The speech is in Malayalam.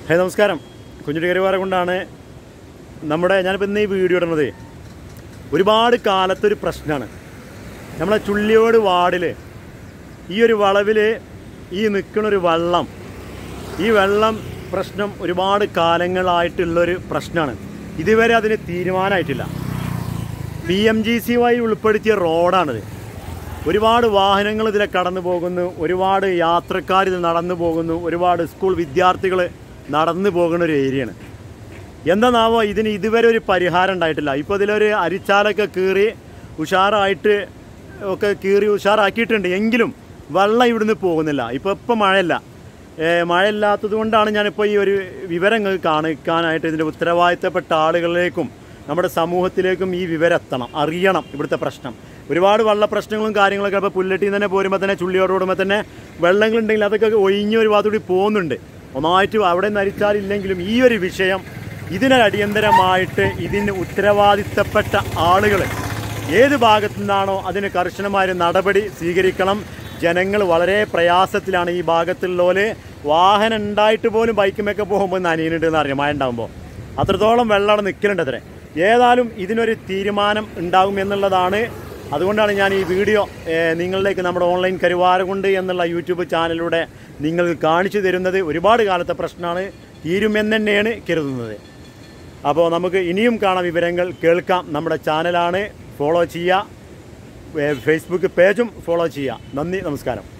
ഹേ നമസ്കാരം കുഞ്ഞുട്ടി കരുവാര കൊണ്ടാണ് നമ്മുടെ ഞാനിപ്പോൾ ഇന്ന് ഈ വീഡിയോ ഇടുന്നത് ഒരുപാട് കാലത്തൊരു പ്രശ്നമാണ് നമ്മളെ ചുള്ളിയോട് വാർഡിൽ ഈ ഒരു വളവിൽ ഈ നിൽക്കുന്നൊരു വെള്ളം ഈ വെള്ളം പ്രശ്നം ഒരുപാട് കാലങ്ങളായിട്ടുള്ളൊരു പ്രശ്നമാണ് ഇതുവരെ അതിന് തീരുമാനമായിട്ടില്ല പി എം ജി സി വഴി ഉൾപ്പെടുത്തിയ റോഡാണിത് ഒരുപാട് വാഹനങ്ങൾ ഇതിലെ കടന്നു പോകുന്നു ഒരുപാട് യാത്രക്കാർ ഇത് നടന്നു പോകുന്നു ഒരുപാട് സ്കൂൾ വിദ്യാർത്ഥികൾ നടന്നു പോകുന്ന ഒരു ഏരിയയാണ് എന്താണാവോ ഇതിന് ഇതുവരെ ഒരു പരിഹാരം ഉണ്ടായിട്ടില്ല ഇപ്പോൾ ഇതിലൊരു അരിച്ചാലൊക്കെ കീറി ഉഷാറായിട്ട് ഒക്കെ കീറി ഉഷാറാക്കിയിട്ടുണ്ട് എങ്കിലും വെള്ളം ഇവിടുന്ന് പോകുന്നില്ല ഇപ്പോൾ ഇപ്പം മഴയല്ല ഏ, മഴയില്ലാത്തത് കൊണ്ടാണ് ഞാനിപ്പോൾ ഈ ഒരു വിവരങ്ങൾ കാണിക്കാനായിട്ട് ഇതിൻ്റെ ഉത്തരവാദിത്തപ്പെട്ട ആളുകളിലേക്കും നമ്മുടെ സമൂഹത്തിലേക്കും ഈ വിവരം എത്തണം അറിയണം ഇവിടുത്തെ പ്രശ്നം ഒരുപാട് വെള്ള പ്രശ്നങ്ങളും കാര്യങ്ങളൊക്കെ ഇപ്പോൾ പുല്ലട്ടിയിൽ തന്നെ പോരുമ്പോൾ തന്നെ ചുള്ളിയോട് ഓടുമ്പോൾ തന്നെ വെള്ളങ്ങളുണ്ടെങ്കിൽ അതൊക്കെ ഒഴിഞ്ഞ ഒരു ഭാഗത്തൂടി പോകുന്നുണ്ട് ഒന്നായിട്ട് അവിടെ നരിച്ചാലില്ലെങ്കിലും ഈ ഒരു വിഷയം ഇതിനടിയന്തരമായിട്ട് ഇതിന് ഉത്തരവാദിത്തപ്പെട്ട ആളുകൾ ഏത് ഭാഗത്തു നിന്നാണോ അതിന് കർശനമായ ഒരു നടപടി സ്വീകരിക്കണം ജനങ്ങൾ വളരെ പ്രയാസത്തിലാണ് ഈ ഭാഗത്തുള്ളോല് വാഹനം ഉണ്ടായിട്ട് പോലും ബൈക്കുമൊക്കെ പോകുമ്പോൾ നനയുന്നുണ്ട് എന്ന് അറിയാം മഴ ഉണ്ടാകുമ്പോൾ അത്രത്തോളം വെള്ളം അവിടെ നിൽക്കുന്നുണ്ട് അത്രേ ഏതായാലും ഇതിനൊരു തീരുമാനം ഉണ്ടാകും എന്നുള്ളതാണ് അതുകൊണ്ടാണ് ഞാൻ ഈ വീഡിയോ ഏഹ്, നിങ്ങളിലേക്ക് നമ്മുടെ ഓൺലൈൻ കരുവാരകുണ്ട് എന്നുള്ള യൂട്യൂബ് ചാനലിലൂടെ നിങ്ങൾക്ക് കാണിച്ചു തരുന്നത് ഒരുപാട് കാലത്തെ പ്രശ്നമാണ് തീരുമെന്ന് തന്നെയാണ് കരുതുന്നത് അപ്പോൾ നമുക്ക് ഇനിയും കാണാം വിവരങ്ങൾ കേൾക്കാം നമ്മുടെ ചാനലാണ് ഫോളോ ചെയ്യുക ഏഹ്, ഫേസ്ബുക്ക് പേജും ഫോളോ ചെയ്യുക നന്ദി നമസ്കാരം